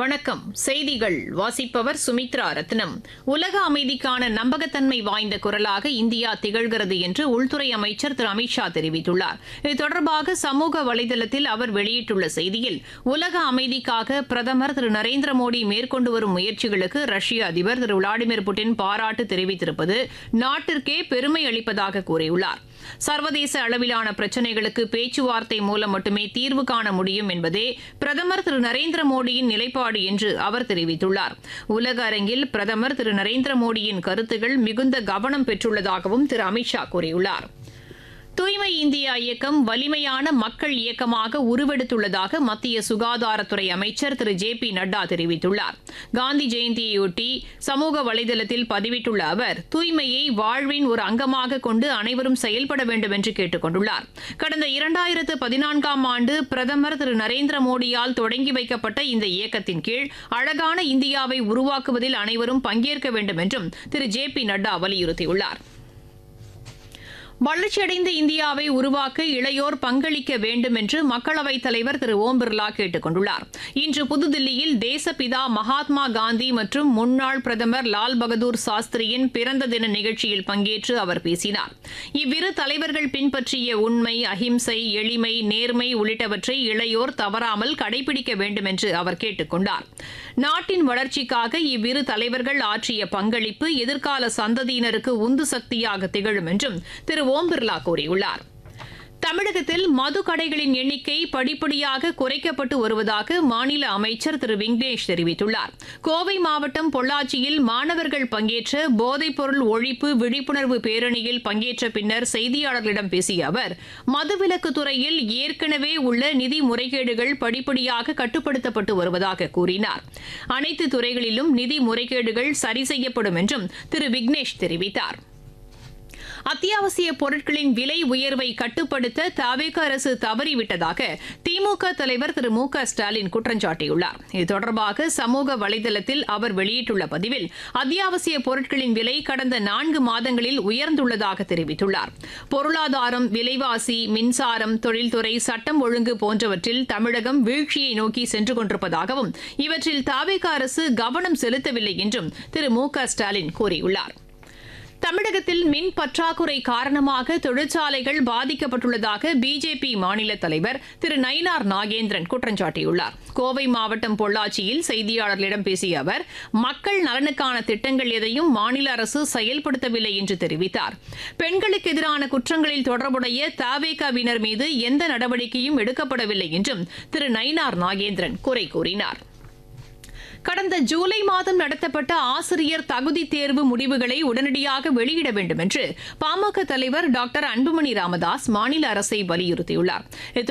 வணக்கம் செய்திகள் வாசிப்பவர் சுமித்ரா ரத்னம் உலக அமைதிக்கான நம்பகத்தன்மை வாய்ந்த குரலாக இந்தியா திகழ்கிறது என்று உள்துறை அமைச்சர் திரு அமித்ஷா தெரிவித்துள்ளார் இது தொடர்பாக சமூக வலைதளத்தில் அவர் வெளியிட்டுள்ள செய்தியில் உலக அமைதிக்காக பிரதமர் திரு நரேந்திர மோடி மேற்கொண்டு வரும் முயற்சிகளுக்கு ரஷ்ய அதிபர் திரு விளாடிமிர் புட்டின் பாராட்டு தெரிவித்திருப்பது நாட்டிற்கே பெருமை அளிப்பதாக கூறியுள்ளார் சர்வதேச அளவிலான பிரச்சினைகளுக்கு பேச்சுவார்த்தை மூலம் மட்டுமே தீர்வு காண முடியும் என்பதே பிரதமர் திரு நரேந்திர மோடியின் நிலைப்பாடு என்று அவர் தெரிவித்துள்ளார் உலக அரங்கில் பிரதமர் திரு நரேந்திர மோடியின் கருத்துகள் மிகுந்த கவனம் பெற்றுள்ளதாகவும் திரு அமித்ஷா கூறியுள்ளார் தூய்மை இந்தியா இயக்கம் வலிமையான மக்கள் இயக்கமாக உருவெடுத்துள்ளதாக மத்திய சுகாதாரத்துறை அமைச்சர் திரு ஜே பி நட்டா தெரிவித்துள்ளார் காந்தி ஜெயந்தியையொட்டி சமூக வலைதளத்தில் பதிவிட்டுள்ள அவர் தூய்மையை வாழ்வின் ஒரு அங்கமாக கொண்டு அனைவரும் செயல்பட வேண்டும் என்று கேட்டுக் கொண்டுள்ளார் கடந்த இரண்டாயிரத்து பதினான்காம் ஆண்டு பிரதமர் திரு நரேந்திர மோடியால் தொடங்கி வைக்கப்பட்ட இந்த இயக்கத்தின் கீழ் அழகான இந்தியாவை உருவாக்குவதில் அனைவரும் பங்கேற்க வேண்டும் என்றும் திரு ஜே பி நட்டா வலியுறுத்தியுள்ளார் வளர்ச்சியடைந்த இந்தியாவை உருவாக்க இளையோர் பங்களிக்க வேண்டும் என்று மக்களவைத் தலைவர் திரு ஓம் பிர்லா கேட்டுக் கொண்டுள்ளார் இன்று புதுதில்லியில் தேசப்பிதா மகாத்மா காந்தி மற்றும் முன்னாள் பிரதமர் லால் பகதூர் சாஸ்திரியின் பிறந்த தின நிகழ்ச்சியில் பங்கேற்று அவர் பேசினார் இவ்விரு தலைவர்கள் பின்பற்றிய உண்மை அஹிம்சை எளிமை நேர்மை உள்ளிட்டவற்றை இளையோர் தவறாமல் கடைபிடிக்க வேண்டும் என்று அவர் கேட்டுக் கொண்டார் நாட்டின் வளர்ச்சிக்காக இவ்விரு தலைவர்கள் ஆற்றிய பங்களிப்பு எதிர்கால சந்ததியினருக்கு உந்து சக்தியாக திகழும் என்றும் திரு ஓம் பிர்லா கூறியுள்ளார் தமிழகத்தில் மது கடைகளின் எண்ணிக்கை படிப்படியாக குறைக்கப்பட்டு வருவதாக மாநில அமைச்சர் திரு விக்னேஷ் தெரிவித்துள்ளார் கோவை மாவட்டம் பொள்ளாச்சியில் மாணவர்கள் பங்கேற்ற போதைப்பொருள் ஒழிப்பு விழிப்புணர்வு பேரணியில் பங்கேற்ற பின்னர் செய்தியாளர்களிடம் பேசிய அவர் மதுவிலக்கு துறையில் ஏற்கனவே உள்ள நிதி முறைகேடுகள் படிப்படியாக கட்டுப்படுத்தப்பட்டு வருவதாக கூறினார் அனைத்து துறைகளிலும் நிதி முறைகேடுகள் சரி செய்யப்படும் என்றும் திரு விக்னேஷ் தெரிவித்தார் அத்தியாவசிய பொருட்களின் விலை உயர்வை கட்டுப்படுத்த தவேக அரசு தவறிவிட்டதாக திமுக தலைவர் திரு மு க ஸ்டாலின் குற்றம் சாட்டியுள்ளார் இது தொடர்பாக சமூக வலைதளத்தில் அவர் வெளியிட்டுள்ள பதிவில் அத்தியாவசிய பொருட்களின் விலை கடந்த நான்கு மாதங்களில் உயர்ந்துள்ளதாக தெரிவித்துள்ளார் பொருளாதாரம் விலைவாசி மின்சாரம் தொழில்துறை சட்டம் ஒழுங்கு போன்றவற்றில் தமிழகம் வீழ்ச்சியை நோக்கி சென்று கொண்டிருப்பதாகவும் இவற்றில் தவேக அரசு கவனம் செலுத்தவில்லை என்றும் திரு மு க ஸ்டாலின் கூறியுள்ளார் தமிழகத்தில் மின் பற்றாக்குறை காரணமாக தொழிற்சாலைகள் பாதிக்கப்பட்டுள்ளதாக பிஜேபி மாநில தலைவர் திரு நயினார் நாகேந்திரன் குற்றம் சாட்டியுள்ளார் கோவை மாவட்டம் பொள்ளாச்சியில் செய்தியாளர்களிடம் பேசிய அவர் மக்கள் நலனுக்கான திட்டங்கள் எதையும் மாநில அரசு செயல்படுத்தவில்லை என்று தெரிவித்தார் பெண்களுக்கு எதிரான குற்றங்களில் தொடர்புடைய தாவேகாவினர் மீது எந்த நடவடிக்கையும் எடுக்கப்படவில்லை என்றும் திரு நயினார் நாகேந்திரன் குறை கூறினார் கடந்த ஜூலை மாதம் நடத்தப்பட்ட ஆசிரியர் தகுதி தேர்வு முடிவுகளை உடனடியாக வெளியிட வேண்டும் என்று பாமக தலைவர் டாக்டர் அன்புமணி ராமதாஸ் மாநில அரசை வலியுறுத்தியுள்ளார்